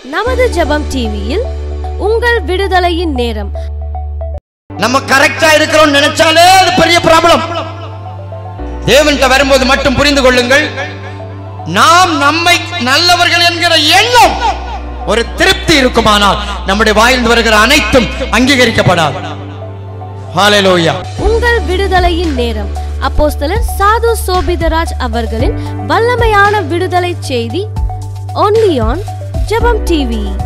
நமது ஜெபம் டிவியில் உங்கள் விடுதலையின் நேரம் நம்ம கரெக்டா இருக்கிறோம் நினைச்சாலே அது பெரிய ப்ராப்ளம் தேவன்கிட்ட வரும்போது மட்டும் புரிந்து கொள்ளுங்கள் நாம் நம்மை நல்லவர்கள் என்கிற எண்ணம் ஒரு திருப்தி இருக்குமானால் நம்முடைய வாயில் வருகிற அனைத்தும் அங்கீகரிக்கப்படாது ஹalleluya உங்கள் விடுதலையின் நேரம் அப்போஸ்தலர் சாது சோபிதராஜ் அவர்களின் வல்லமையான விடுதலை செய்தி ஒன்லி ஆன் ஜெபம் டிவி